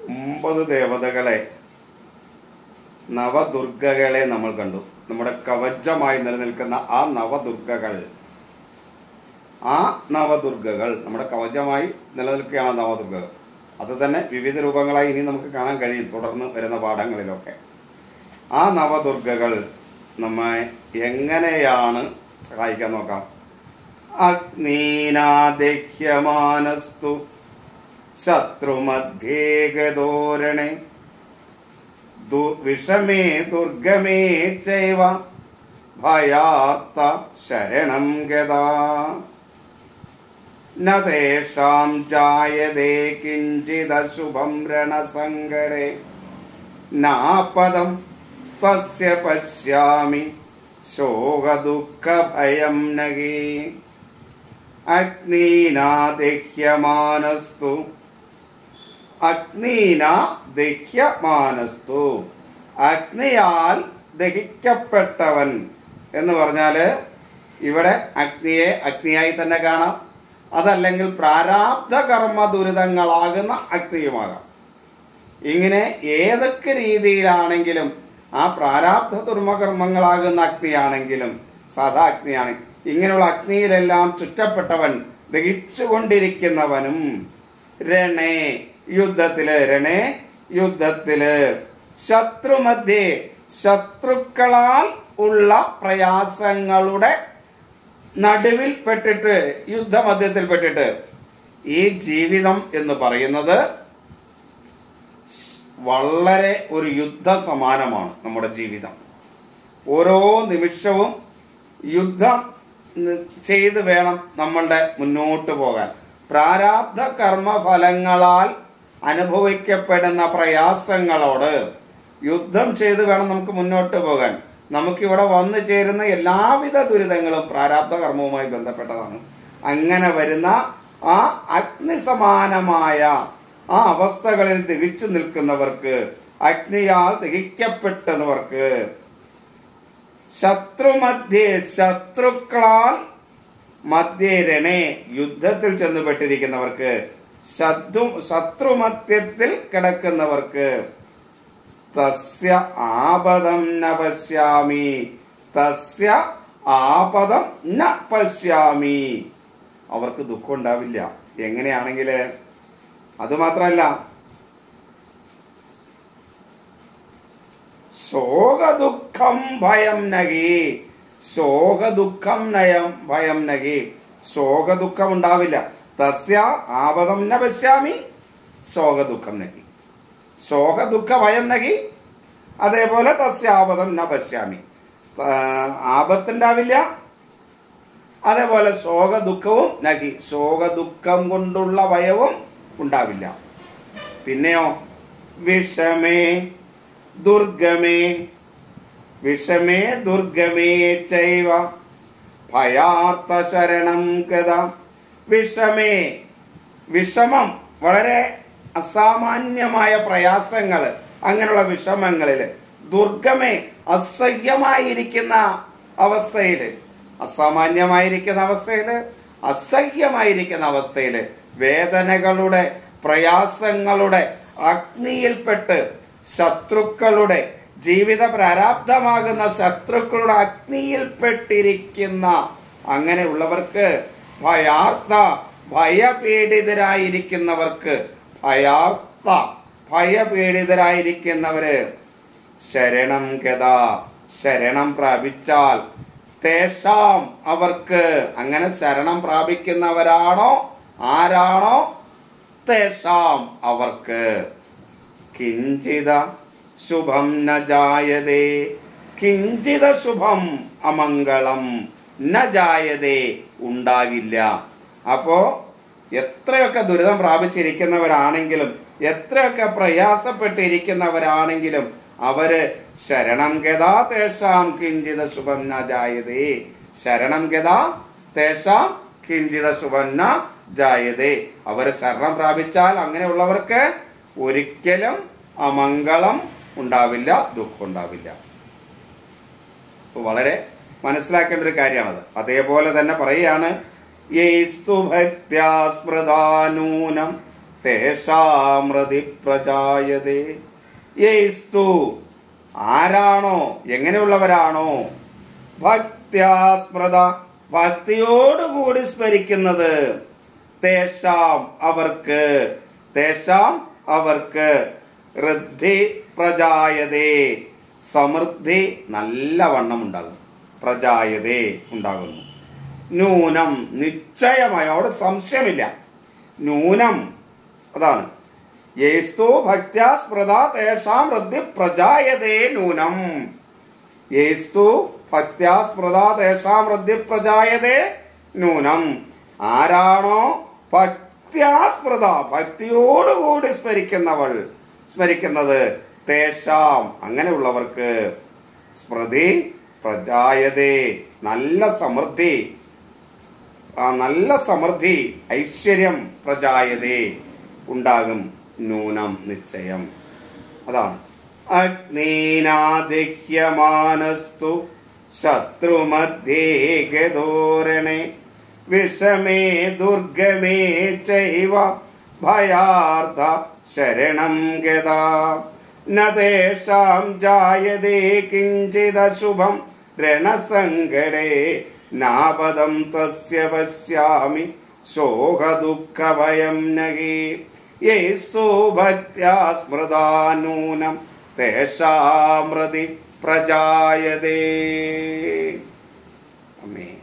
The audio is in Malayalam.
ഒമ്പത് ദേവതകളെ നവദുർഗകളെ നമ്മൾ കണ്ടു നമ്മുടെ കവചമായി നിലനിൽക്കുന്ന ആ നവദുർഗകൾ ആ നവദുർഗകൾ നമ്മുടെ കവചമായി നിലനിൽക്കുകയാണ് നവദുർഗകൾ അത് തന്നെ വിവിധ രൂപങ്ങളായി ഇനി നമുക്ക് കാണാൻ കഴിയും തുടർന്ന് വരുന്ന പാഠങ്ങളിലൊക്കെ ആ നവദുർഗകൾ നമ്മെ എങ്ങനെയാണ് സഹായിക്കാൻ നോക്കാം അഗ്നീനാദഹ്യമാനസ്തു ശത്രുമധ്യേ ഗതോരണേ ദു- വിഷമേ ദുർഗമേ ചൈവ ഭയാത്ത ശരണം ഗതാ ന തേഷാം ജായതേ കിഞ്ചിദശുഭം രണസങ്കടേ നാപദം തസ്യ പശ്യാമി ശോകദുഃഖഭയം നഗേ അഗ്നീനാദഹ്യമാനസ്തു അഗ്നീന ദഹ്യമാനസ്തു അഗ്നിയാൽ ദഹിക്കപ്പെട്ടവൻ എന്ന് പറഞ്ഞാല് ഇവിടെ അഗ്നിയെ അഗ്നിയായി തന്നെ കാണാം അതല്ലെങ്കിൽ പ്രാരാബ്ധ കർമ്മ ദുരിതങ്ങളാകുന്ന അഗ്നിയുമാകാം ഇങ്ങനെ ഏതൊക്കെ രീതിയിലാണെങ്കിലും ആ പ്രാരാബ്ധ ദുർമകർമ്മങ്ങളാകുന്ന അഗ്നിയാണെങ്കിലും സദാ അഗ്നിയാണ് ഇങ്ങനെയുള്ള അഗ്നിയിലെല്ലാം ചുറ്റപ്പെട്ടവൻ ദഹിച്ചുകൊണ്ടിരിക്കുന്നവനും രണേ യുദ്ധത്തില് രണേ യുദ്ധത്തില് ശത്രുമധ്യേ ശത്രുക്കളാൽ ഉള്ള പ്രയാസങ്ങളുടെ നടുവിൽ പെട്ടിട്ട് യുദ്ധമധ്യത്തിൽ പെട്ടിട്ട് ഈ ജീവിതം എന്ന് പറയുന്നത് വളരെ ഒരു യുദ്ധ സമാനമാണ് നമ്മുടെ ജീവിതം ഓരോ നിമിഷവും യുദ്ധം ന- ചെയ്ത് വേണം നമ്മളുടെ മുന്നോട്ട് പോകാൻ പ്രാരാബ്ധ കർമ്മഫലങ്ങളാൽ അനുഭവിക്കപ്പെടുന്ന പ്രയാസങ്ങളോട് യുദ്ധം ചെയ്ത് വേണം നമുക്ക് മുന്നോട്ട് പോകാൻ നമുക്കിവിടെ വന്നു ചേരുന്ന എല്ലാവിധ ദുരിതങ്ങളും പ്രാരാബ്ധ കർമ്മവുമായി ബന്ധപ്പെട്ടതാണ് അങ്ങനെ വരുന്ന ആ അഗ്നിസമാനമായ ആ അവസ്ഥകളിൽ തികച്ചു നിൽക്കുന്നവർക്ക് അഗ്നിയാൽ തികയ്ക്കപ്പെട്ടവർക്ക് ശത്രുമധ്യേ ശത്രുക്കളാൽ മധ്യേ രണേ യുദ്ധത്തിൽ ചെന്നുപെട്ടിരിക്കുന്നവർക്ക് ശത്രു ശത്രുമധ്യത്തിൽ കിടക്കുന്നവർക്ക് തസ്യ ആപദം ന പശ്യാമി തസ്യ ആപദം ന പശ്യാമി അവർക്ക് ദുഃഖം ഉണ്ടാവില്ല എങ്ങനെയാണെങ്കില് അതുമാത്രല്ല ശോകദുഃഖം ഭയം നകി ശോകദുഃഖം നയം ഭയം നകി ശോകദുഃഖം ഉണ്ടാവില്ല തസ്യ ആപദം ന പശ്യാമി ശോകദുഃഖം നകി ശോകദുഃഖ ഭയം നകി അതേപോലെ തസ്യാപദം ന പശ്യാമി ആ, ആപത്തുണ്ടാവില്ല അതേപോലെ ശോകദുഃഖവും നകി ശോകദുഃഖം കൊണ്ടുള്ള ഭയവും ഉണ്ടാവില്ല പിന്നെയോ വിഷമേ ദുർഗമേ വിഷമേ ദുർഗമേ ചൈവ ഭയാർത്ഥ ശരണം കഥ വിഷമേ വിഷമം വളരെ അസാമാന്യമായ പ്രയാസങ്ങൾ അങ്ങനെയുള്ള വിഷമങ്ങളില് ദുർഗമേ അസഹ്യമായിരിക്കുന്ന അവസ്ഥയില് അസാമാന്യമായിരിക്കുന്ന അവസ്ഥയില് അസഹ്യമായിരിക്കുന്ന അവസ്ഥയില് വേദനകളുടെ പ്രയാസങ്ങളുടെ അഗ്നിയിൽപ്പെട്ട് ശത്രുക്കളുടെ ജീവിത പ്രാരാബ്ധമാകുന്ന ശത്രുക്കളുടെ അഗ്നിയിൽപ്പെട്ടിരിക്കുന്ന അങ്ങനെയുള്ളവർക്ക് ഭയാർത്ഥ ഭയപീഡിതരായിരിക്കുന്നവർക്ക് ഭയാർത്ഥ ഭയപീഡിതരായിരിക്കുന്നവര് ശരണം ഗത ശരണം പ്രാപിച്ചാൽ തേഷാം അവർക്ക് അങ്ങനെ ശരണം പ്രാപിക്കുന്നവരാണോ ആരാണോ തേഷാം അവർക്ക് കിഞ്ചിത ശുഭം ന ജായതേ കിഞ്ചിത ശുഭം അമംഗളം ന ജായതേ ഉണ്ടാകില്ല അപ്പോ എത്രയൊക്കെ ദുരിതം പ്രാപിച്ചിരിക്കുന്നവരാണെങ്കിലും എത്രയൊക്കെ പ്രയാസപ്പെട്ടിരിക്കുന്നവരാണെങ്കിലും അവര് ശരണം ഗതാ തേഷാം കിഞ്ചിത ശുഭം ന ജായതേ ശരണം ഗതാ തേഷാം കിഞ്ചിത ശുഭം ന ജായതേ അവര് ശരണം പ്രാപിച്ചാൽ അങ്ങനെയുള്ളവർക്ക് ഒരിക്കലും അമംഗളം ഉണ്ടാവില്ല ദുഃഖം ഉണ്ടാവില്ല അപ്പൊ വളരെ മനസ്സിലാക്കേണ്ട ഒരു കാര്യമാണത് അതേപോലെ തന്നെ പറയുകയാണ് യേസ്തു ഭക്ത്യാ സ്മൃതാനൂനം തേഷാമൃതി പ്രജായതേ യേസ്തു ആരാണോ എങ്ങനെയുള്ളവരാണോ ഭക്ത്യാസ്മൃത ഭക്തിയോടുകൂടി സ്മരിക്കുന്നത് തേഷാം അവർക്ക് തേഷാം അവർക്ക് ഋദ്ധി പ്രജായതേ സമൃദ്ധി നല്ലവണ്ണം ഉണ്ടാകും പ്രജായതേ ഉണ്ടാകുന്നു നൂനം നിശ്ചയമായി അവിടെ സംശയമില്ല നൂനം അതാണ് യേസ്തു ഭക്ത്യാ സ്മൃത തേഷാം വൃദ്ധി പ്രജായതേ നൂനം യേസ്തു ഭക്ത്യാ സ്മൃത തേഷാം വൃദ്ധി പ്രജായതേ നൂനം ആരാണോ ഭക്ത്യാ സ്മൃത ഭക്തിയോടുകൂടി സ്മരിക്കുന്നവൾ സ്മരിക്കുന്നത് തേഷാം അങ്ങനെയുള്ളവർക്ക് സ്മൃതി പ്രജായതേ നല്ല സമൃദ്ധി ആ നല്ല സമൃദ്ധി ഐശ്വര്യം പ്രജായതേ ഉണ്ടാകും നൂനം നിശ്ചയം അതാണ് അഗ്നീനാദിഹ്യമാനസ്തു ശത്രുമധ്യേ ഗതോരണേ വിഷമേ ദുർഗമേ ചൈവ ഭയാർത്ഥ ശരണം ഗതാ നേഷാം ജായതേ കിഞ്ചിദശുഭം രണസങ്കടേ നാപദം തസ്യ പശ്യാമി ശോകദുഃഖഭയം നഹി യേസ്തു ഭക്ത്യാ സ്മൃതാ നൂനം തേഷാമൃതി പ്രജായതേ അമേ